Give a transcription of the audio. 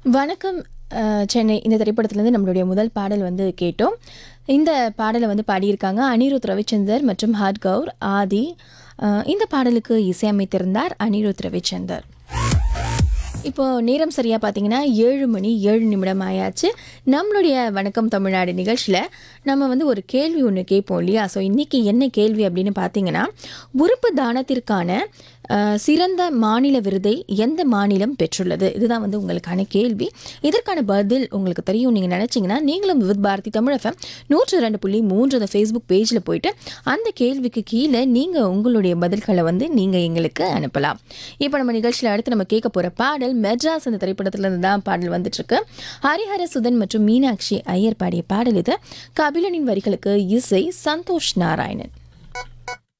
வணக்கம் அஹ், சென்னை இந்த திரைப்படத்துலேருந்து நம்மளுடைய முதல் பாடல் வந்து கேட்டோம் இந்த பாடலை வந்து பாடியிருக்காங்க அனிருத் ரவிச்சந்தர் மற்றும் ஹாட் கவுர் ஆதி அஹ், இந்த பாடலுக்கு இசையமைத்திருந்தார் அனிருத் ரவிச்சந்தர் இப்போ நேரம் சரியாக பார்த்தீங்கன்னா ஏழு மணி ஏழு நிமிடம் ஆயாச்சு நம்மளுடைய வணக்கம் தமிழ்நாடு நிகழ்ச்சியில் நம்ம வந்து ஒரு கேள்வி ஒன்று கேட்போம் இல்லையா ஸோ இன்றைக்கி என்ன கேள்வி அப்படின்னு பார்த்தீங்கன்னா உறுப்பு தானத்திற்கான அஹ், சிறந்த மாநில விருதை எந்த மாநிலம் பெற்றுள்ளது இதுதான் வந்து உங்களுக்கான கேள்வி இதற்கான பதில் உங்களுக்கு தெரியும் நீங்கள் நினச்சிங்கன்னா நீங்களும் வித் பாரதி தமிழ் எஃப்எம் நூற்று ரெண்டு புள்ளி மூன்று அந்த ஃபேஸ்புக் பேஜில் போயிட்டு அந்த கேள்விக்கு கீழே நீங்கள் உங்களுடைய பதில்களை வந்து நீங்கள் எங்களுக்கு அனுப்பலாம் இப்போ நம்ம நிகழ்ச்சியில் அடுத்து நம்ம கேட்க போகிற பாடல் மெட்ராஸ் அந்த திரைப்படத்துல இருந்து தான் பாடல் வந்துட்டுருக்கு ஹரிஹர சுதன் மற்றும் மீனாட்சி ஐயர் பாடிய பாடல் இது கபிலனின் வரிகளுக்கு இசை சந்தோஷ் நாராயணன்